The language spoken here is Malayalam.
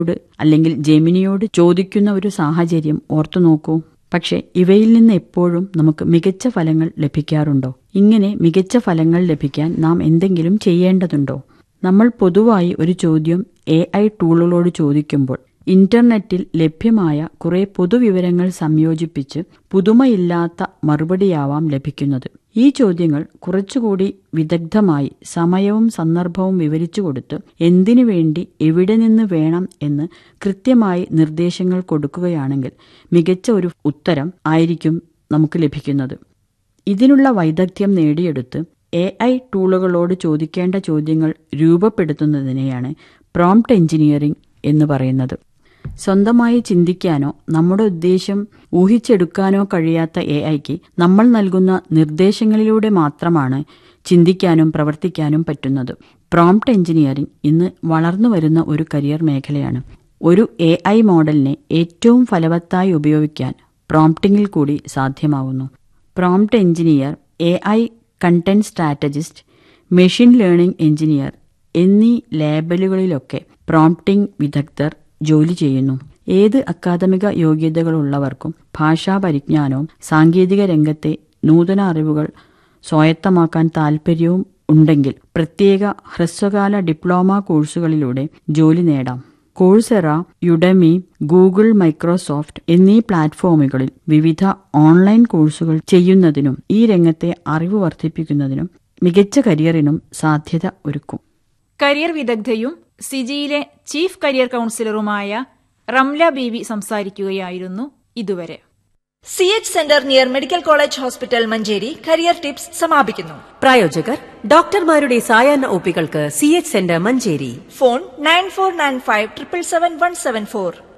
ോട് അല്ലെങ്കിൽ ജെമിനിയോട് ചോദിക്കുന്ന ഒരു സാഹചര്യം ഓർത്തു നോക്കൂ പക്ഷെ ഇവയിൽ നിന്ന് എപ്പോഴും നമുക്ക് മികച്ച ഫലങ്ങൾ ലഭിക്കാറുണ്ടോ ഇങ്ങനെ മികച്ച ഫലങ്ങൾ ലഭിക്കാൻ നാം എന്തെങ്കിലും ചെയ്യേണ്ടതുണ്ടോ നമ്മൾ പൊതുവായി ഒരു ചോദ്യം എ ഐ ടൂളുകളോട് ചോദിക്കുമ്പോൾ ഇന്റർനെറ്റിൽ ലഭ്യമായ കുറെ പൊതുവിവരങ്ങൾ സംയോജിപ്പിച്ച് പുതുമയില്ലാത്ത മറുപടിയാവാം ലഭിക്കുന്നത് ഈ ചോദ്യങ്ങൾ കുറച്ചുകൂടി വിദഗ്ധമായി സമയവും സന്ദർഭവും വിവരിച്ചു കൊടുത്ത് എന്തിനു വേണ്ടി എവിടെ നിന്ന് വേണം എന്ന് കൃത്യമായി നിർദ്ദേശങ്ങൾ കൊടുക്കുകയാണെങ്കിൽ മികച്ച ഒരു ഉത്തരം ആയിരിക്കും നമുക്ക് ലഭിക്കുന്നത് ഇതിനുള്ള വൈദഗ്ധ്യം നേടിയെടുത്ത് എ ഐ ടൂളുകളോട് ചോദിക്കേണ്ട ചോദ്യങ്ങൾ രൂപപ്പെടുത്തുന്നതിനെയാണ് പ്രോംപ്റ്റ് എഞ്ചിനീയറിംഗ് എന്ന് പറയുന്നത് സ്വന്തമായി ചിന്തിക്കാനോ നമ്മുടെ ഉദ്ദേശം ഊഹിച്ചെടുക്കാനോ കഴിയാത്ത എ ഐക്ക് നമ്മൾ നൽകുന്ന നിർദ്ദേശങ്ങളിലൂടെ മാത്രമാണ് ചിന്തിക്കാനും പ്രവർത്തിക്കാനും പറ്റുന്നത് പ്രോംപ്റ്റ് എഞ്ചിനീയറിംഗ് ഇന്ന് വളർന്നു വരുന്ന ഒരു കരിയർ മേഖലയാണ് ഒരു എ ഐ മോഡലിനെ ഏറ്റവും ഫലവത്തായി ഉപയോഗിക്കാൻ പ്രോംപ്റ്റിംഗിൽ കൂടി സാധ്യമാവുന്നു prompt engineer A I content strategist machine learning engineer എന്നീ ലേബലുകളിലൊക്കെ പ്രോംപ്റ്റിംഗ് വിദഗ്ധർ ജോലി ചെയ്യുന്നു ഏത് അക്കാദമിക യോഗ്യതകളുള്ളവർക്കും ഭാഷാ പരിജ്ഞാനവും സാങ്കേതിക രംഗത്തെ നൂതന അറിവുകൾ സ്വായത്തമാക്കാൻ താൽപ്പര്യവും ഉണ്ടെങ്കിൽ പ്രത്യേക ഹ്രസ്വകാല ഡിപ്ലോമ കോഴ്സുകളിലൂടെ ജോലി നേടാം കോഴ്സെറ യുഡമി ഗൂഗിൾ മൈക്രോസോഫ്റ്റ് എന്നീ പ്ലാറ്റ്ഫോമുകളിൽ വിവിധ ഓൺലൈൻ കോഴ്സുകൾ ചെയ്യുന്നതിനും ഈ രംഗത്തെ അറിവ് വർദ്ധിപ്പിക്കുന്നതിനും മികച്ച കരിയറിനും സാധ്യത ഒരുക്കും കരിയർ വിദഗ്ധയും സിജിയിലെ ചീഫ് കരിയർ കൌൺസിലറുമായ റംല ബീവി സംസാരിക്കുകയായിരുന്നു ഇതുവരെ C H centre near medical college hospital Manjeri career tips സമാപിക്കുന്നു പ്രായോജകർ ഡോക്ടർമാരുടെ സായാഹ്ന ഒപ്പികൾക്ക് C H centre Manjeri phone nine four nine five triple seven one seven four